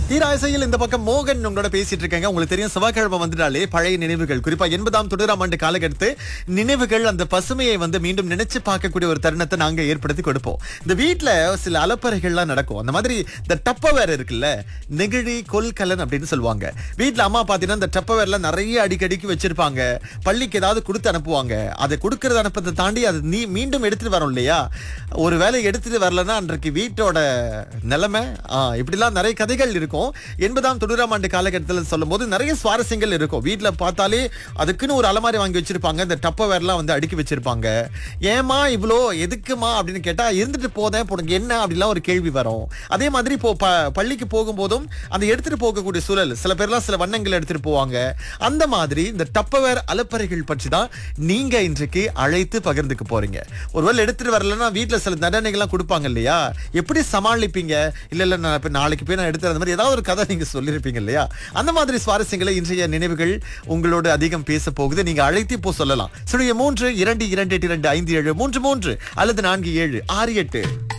தீராசையில் இந்த பக்கம் மோகன் உங்களோட பேசிட்டு இருக்காங்க உங்களுக்கு தெரியும் செவ்வாய்க்கிழமை வந்துட்டாலே பழைய நினைவுகள் குறிப்பா எண்பதாம் தொண்ணூறாம் ஆண்டு காலகட்டத்து நினைவுகள் அந்த பசுமையை வந்து மீண்டும் நினைச்சு பார்க்கக்கூடிய ஒரு தருணத்தை நாங்க ஏற்படுத்தி கொடுப்போம் இந்த வீட்ல சில அலப்பறைகள்லாம் நடக்கும் அந்த மாதிரி இந்த டப்பவேர் இருக்குல்ல நெகிழி கொல்கலன் அப்படின்னு சொல்லுவாங்க வீட்ல அம்மா பாத்தீங்கன்னா இந்த டப்பவேர்ல நிறைய அடிக்கடிக்கு வச்சிருப்பாங்க பள்ளிக்கு ஏதாவது கொடுத்து அனுப்புவாங்க அதை கொடுக்கறது அனுப்புறதை தாண்டி அது நீ மீண்டும் எடுத்துட்டு வரோம் இல்லையா ஒரு வேலை எடுத்துட்டு வரலன்னா அன்றைக்கு வீட்டோட நிலைமை ஆஹ், இப்படிலாம் நிறைய கதைகள் இருக்கும் எண்பதாம் தொண்ணூறாம் ஆண்டு காலகட்டத்தில் சொல்லும் போது நிறைய சுவாரஸ்யங்கள் இருக்கும் வீட்ல பார்த்தாலே அதுக்குன்னு ஒரு அலமாரி வாங்கி வச்சிருப்பாங்க இந்த டப்பவேர்லாம் வந்து அடுக்கி வச்சிருப்பாங்க ஏமா இவ்வளோ எதுக்குமா அப்படின்னு கேட்டா இருந்துட்டு போதேன் இப்போ உனக்கு என்ன அப்படிலாம் ஒரு கேள்வி வரும் அதே மாதிரி இப்போ ப- பள்ளிக்கு போகும்போதும் அந்த எடுத்துட்டு போகக்கூடிய சூழல் சில பேர்லாம் சில வண்ணங்கள் எடுத்துட்டு போவாங்க அந்த மாதிரி இந்த டப்பவேர் அலப்பறைகள் பற்றி தான் நீங்க இன்றைக்கு அழைத்து பகிர்ந்துக்க போறீங்க ஒருவேளை எடுத்துட்டு வரலன்னா வீட்ல சில தண்டனைகள்லாம் கொடுப்பாங்க இல்லையா எப்படி சமாளிப்பீங்க இல்ல இல்ல நான் இப்ப நாளைக்கு போய் நான் எடுத்து அந்த மாதிரி ஏதாவது ஒரு கதை நீங்க சொல்லியிருப்பீங்க இல்லையா அந்த மாதிரி சுவாரஸ்யங்களை இன்றைய நினைவுகள் உங்களோடு அதிகம் பேச போகுது நீங்க அழைத்து இப்போ சொல்லலாம் சுழிய மூன்று இரண்டு இரண்டு எட்டு இரண்டு ஐந்து ஏழு மூன்று மூன்று அல்லது நான்கு ஏழு ஆறு எட்டு